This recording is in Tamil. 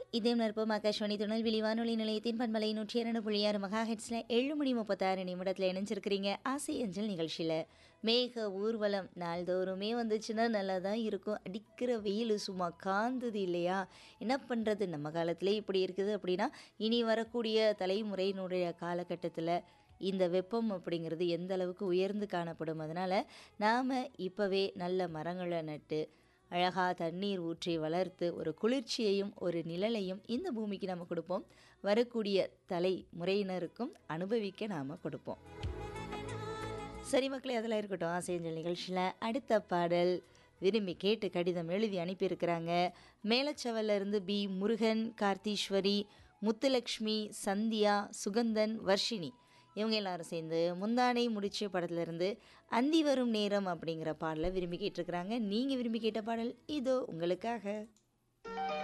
இதயம் நற்பம் ஆகாஷ்வாணி திருநெல்வேலி வானொலி நிலையத்தின் பண்பலை நூற்றி இரண்டு புள்ளி ஆறு மகா ஹெட்ஸில் ஏழு மணி முப்பத்தாறு நிமிடத்தில் இணைஞ்சிருக்கிறீங்க ஆசை அஞ்சல் நிகழ்ச்சியில் மேக ஊர்வலம் நாள்தோறுமே வந்துச்சுன்னா நல்லா தான் இருக்கும் அடிக்கிற வெயில் சும்மா காந்துது இல்லையா என்ன பண்ணுறது நம்ம காலத்திலே இப்படி இருக்குது அப்படின்னா இனி வரக்கூடிய தலைமுறையினுடைய காலகட்டத்தில் இந்த வெப்பம் அப்படிங்கிறது எந்த அளவுக்கு உயர்ந்து காணப்படும் அதனால் நாம் இப்போவே நல்ல மரங்களை நட்டு அழகாக தண்ணீர் ஊற்றி வளர்த்து ஒரு குளிர்ச்சியையும் ஒரு நிழலையும் இந்த பூமிக்கு நம்ம கொடுப்போம் வரக்கூடிய தலைமுறையினருக்கும் அனுபவிக்க நாம் கொடுப்போம் சரி மக்களே அதெல்லாம் இருக்கட்டும் ஆசையஞ்சல் நிகழ்ச்சியில் அடுத்த பாடல் விரும்பி கேட்டு கடிதம் எழுதி அனுப்பியிருக்கிறாங்க மேலச்சவல்ல இருந்து பி முருகன் கார்த்தீஸ்வரி முத்துலக்ஷ்மி சந்தியா சுகந்தன் வர்ஷினி இவங்க எல்லாரும் சேர்ந்து முந்தானை முடிச்ச படத்துலேருந்து அந்தி வரும் நேரம் அப்படிங்கிற பாடலை விரும்பி கேட்டிருக்கிறாங்க நீங்கள் விரும்பி கேட்ட பாடல் இதோ உங்களுக்காக